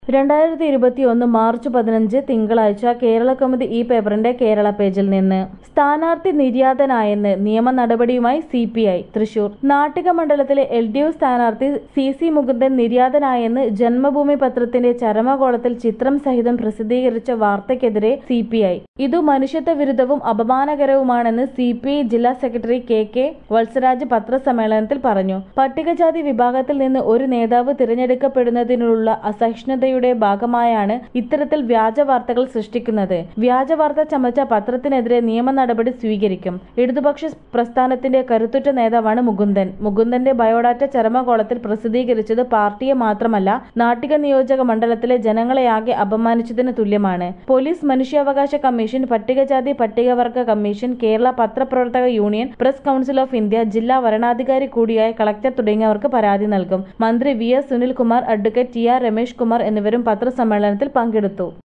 രണ്ടായിരത്തി ഇരുപത്തിയൊന്ന് മാർച്ച് പതിനഞ്ച് തിങ്കളാഴ്ച കേരള കൗമുദി ഈ പേപ്പറിന്റെ കേരള പേജിൽ നിന്ന് സ്ഥാനാർത്ഥി നിര്യാതനായെന്ന് നിയമ നടപടിയുമായി C P I Thrissur Nattika മണ്ഡലത്തിലെ എൽ ഡി എഫ് സ്ഥാനാർത്ഥി സി സി മുകുന്ദൻ നിര്യാതനായെന്ന് ജന്മഭൂമി പത്രത്തിന്റെ ചരമകോളത്തിൽ ചിത്രം സഹിതം പ്രസിദ്ധീകരിച്ച വാർത്തയ്ക്കെതിരെ സി പി ഐ ഇതു മനുഷ്യത്വ വിരുദ്ധവും അപമാനകരവുമാണെന്ന് സി പി ഐ ജില്ലാ സെക്രട്ടറി കെ കെ വത്സരാജ് പത്രസമ്മേളനത്തിൽ പറഞ്ഞു പട്ടികജാതി വിഭാഗത്തിൽ നിന്ന് ഒരു നേതാവ് തിരഞ്ഞെടുക്കപ്പെടുന്നതിനുള്ള അസഹിഷ്ണുതയുടെ ഭാഗമായാണ് ഇത്തരത്തിൽ വ്യാജ വാർത്തകൾ സൃഷ്ടിക്കുന്നത് വ്യാജ വാർത്ത ചമച്ച പത്രത്തിനെതിരെ നിയമ നടപടി സ്വീകരിക്കും ഇടതുപക്ഷ പ്രസ്ഥാനത്തിന്റെ കരുത്തുറ്റ നേതാവാണ് മുകുന്ദൻ മുകുന്ദന്റെ ബയോഡാറ്റ ചരമകോളത്തിൽ പ്രസിദ്ധീകരിച്ചത് പാർട്ടിയെ മാത്രമല്ല നാട്ടിക നിയോജക മണ്ഡലത്തിലെ ജനങ്ങളെയാകെ അപമാനിച്ചതിന് തുല്യമാണ് പോലീസ് മനുഷ്യാവകാശ കമ്മീഷൻ പട്ടികജാതി പട്ടികവർഗ കമ്മീഷൻ കേരള പത്രപ്രവർത്തക union press council of India ജില്ലാ വരണാധികാരി കൂടിയായ കളക്ടർ തുടങ്ങിയവർക്ക് പരാതി നൽകും മന്ത്രി V S Sunilkumar advocate T R Ramesh Kumar എന്നിവരും പത്രസമ്മേളനത്തിൽ പങ്കെടുത്തു